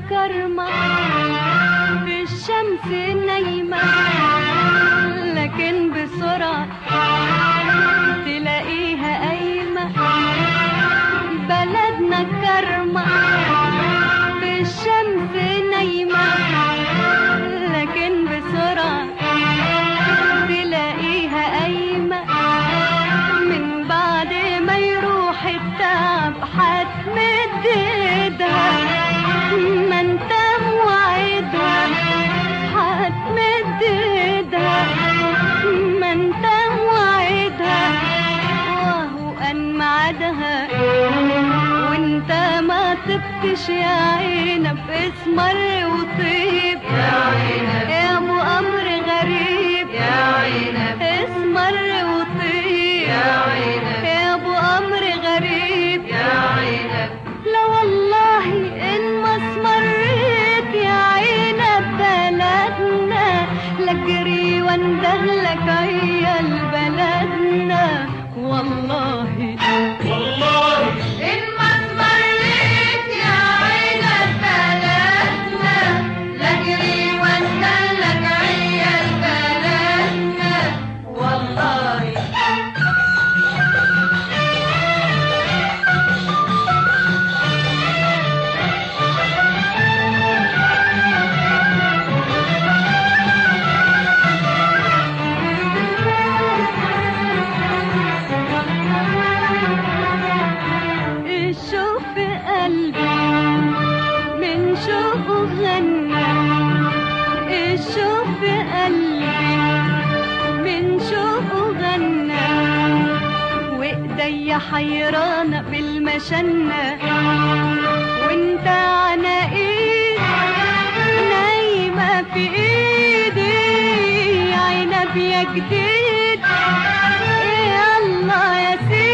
كرمة في الشمس نايمة لكن بسرعة تلاقيها قايمة بلدنا كرمة في الشمس نايمة لكن بسرعة تلاقيها قايمة من بعد ما يروح التعب هتمد ايدها ما انت موعدها هتمد ايدها ما انت موعدها وهو ان ميعادها وانت ما طبتش يا عينب اسمر وطيب يا عينب يا ابو امر غريب يا عينب اسمر وطيب يا عينب يا ابو امر غريب يا عينب لا والله ان ما اسمريت يا عينب بلدنا لجري واندهلك عيال بلدنا والله والله إن ما اسمريت يا عينب بلدنا لجري واندلك عيال بلدنا والله الشوق في قلبي من شوقه غنى الشوق في قلبي من شوقه غنى وايديا حيرانة بالمشنة وانت عناقيد نايمة في ايدي عنب يا جديد يلا يا سيدي